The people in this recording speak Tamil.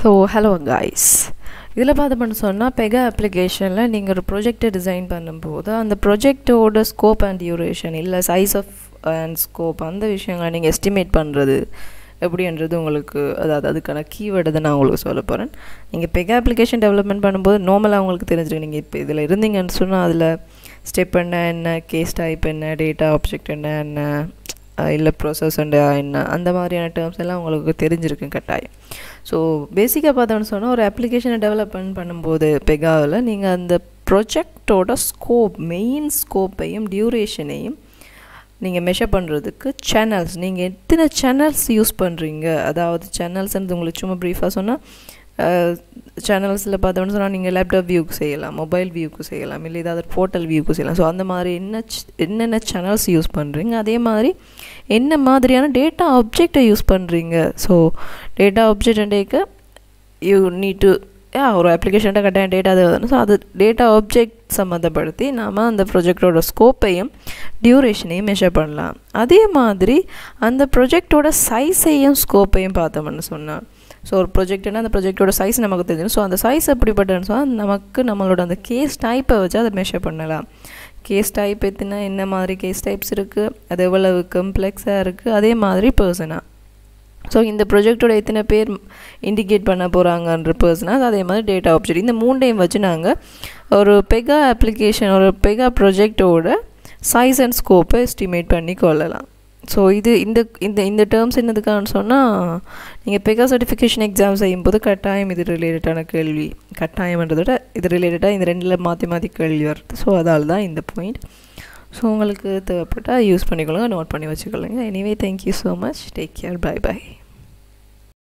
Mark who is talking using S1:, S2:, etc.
S1: ஸோ ஹலோ கைஸ் இதில் பார்த்தோம்னு சொன்னால் பெகா அப்ளிகேஷனில் நீங்கள் ஒரு ப்ரொஜெக்டை டிசைன் பண்ணும்போது அந்த ப்ரொஜெக்டோட ஸ்கோப் அண்ட் டியூரேஷன் இல்லை சைஸ் ஆஃப் அண்ட் ஸ்கோப் அந்த விஷயங்களை நீங்கள் எஸ்டிமேட் பண்ணுறது எப்படின்றது உங்களுக்கு அதாவது அதுக்கான கீவேர்டு தான் நான் உங்களுக்கு சொல்ல போகிறேன் நீங்கள் பெகா அப்ளிகேஷன் டெவலப்மெண்ட் பண்ணும்போது நார்மலாக உங்களுக்கு தெரிஞ்சிருக்கு நீங்கள் இப்போ இதில் இருந்தீங்கன்னு சொன்னால் அதில் ஸ்டெப் என்ன என்ன கேஸ் டைப் என்ன டேட்டா ஆப்ஜெக்ட் என்ன என்ன இல்லை ப்ரோசஸ் அண்ட் என்ன அந்த மாதிரியான டேர்ம்ஸ் எல்லாம் உங்களுக்கு தெரிஞ்சிருக்கு கட்டாயம் ஸோ பேசிக்காக பார்த்தோம்னு சொன்னால் ஒரு அப்ளிகேஷனை டெவலப்மெண்ட் பண்ணும்போது பெகாவில் நீங்கள் அந்த ப்ரொஜெக்டோட ஸ்கோப் மெயின் ஸ்கோப்பையும் டியூரேஷனையும் நீங்கள் மெஷர் பண்ணுறதுக்கு சேனல்ஸ் நீங்கள் எத்தனை சேனல்ஸ் யூஸ் பண்ணுறீங்க அதாவது சேனல்ஸ்ன்றது உங்களுக்கு சும்மா ப்ரீஃபாக சொன்னால் சேனல்ஸில் பார்த்தோம்னு சொன்னால் நீங்கள் லேப்டாப் வியூக்கு செய்யலாம் மொபைல் வியூக்கு செய்யலாம் இல்லை ஏதாவது போர்ட்டல் வியூக்கு செய்யலாம் ஸோ அந்த மாதிரி என்ன என்னென்ன சேனல்ஸ் யூஸ் பண்ணுறீங்க அதே மாதிரி என்ன மாதிரியான டேட்டா ஆப்ஜெக்டை யூஸ் பண்ணுறீங்க so data object you need to yeah ஒரு அப்ளிகேஷன்ட்ட கட்டாயம் டேட்டா அது ஸோ அது டேட்டா ஆப்ஜெக்ட் சம்மந்தப்படுத்தி நாம் அந்த ப்ரொஜெக்டோட ஸ்கோப்பையும் டியூரேஷனையும் மெஷர் பண்ணலாம் அதே மாதிரி அந்த ப்ரொஜெக்டோட சைஸையும் ஸ்கோப்பையும் பார்த்தோம்னு சொன்னால் ஸோ ஒரு ப்ரொஜெக்ட்னா அந்த ப்ரொஜெக்டோட சைஸ் நமக்கு தெரியும் ஸோ அந்த சைஸ் எப்படிப்பட்டன்னு சொன்னால் நமக்கு நம்மளோட அந்த கேஸ் டைப்பை வச்சு அதை மெஷர் பண்ணலாம் கேஸ் டைப் எத்தினா என்ன மாதிரி கேஸ் டைப்ஸ் இருக்குது அது எவ்வளவு கம்ப்ளெக்ஸாக இருக்குது அதே மாதிரி பர்சனாக ஸோ இந்த ப்ரொஜெக்டோட எத்தனை பேர் இண்டிகேட் பண்ண போகிறாங்கன்ற பர்சனாக அதே மாதிரி டேட்டா ஆப்ஜெக்ட் இந்த மூண்டையும் வச்சு நாங்கள் ஒரு பெகா அப்ளிகேஷன் ஒரு பெகா ப்ரொஜெக்டோட சைஸ் அண்ட் ஸ்கோப்பை எஸ்டிமேட் பண்ணி கொள்ளலாம் ஸோ இது இந்த இந்த இந்த டேர்ம்ஸ் என்னதுக்கான்னு சொன்னால் நீங்கள் பெகா சர்டிஃபிகேஷன் எக்ஸாம் செய்யும்போது கட்டாயம் இது ரிலேட்டடான கேள்வி கட்டாயம்ன்றதை விட இது ரிலேட்டடாக இந்த ரெண்டில் மாற்றி மாற்றி கேள்வி வருது ஸோ அதால் தான் இந்த பாயிண்ட் ஸோ உங்களுக்கு தேவைப்பட்டால் யூஸ் பண்ணிக்கொள்ளுங்க நோட் பண்ணி வச்சுக்கொள்ளுங்க anyway thank you so much take care bye by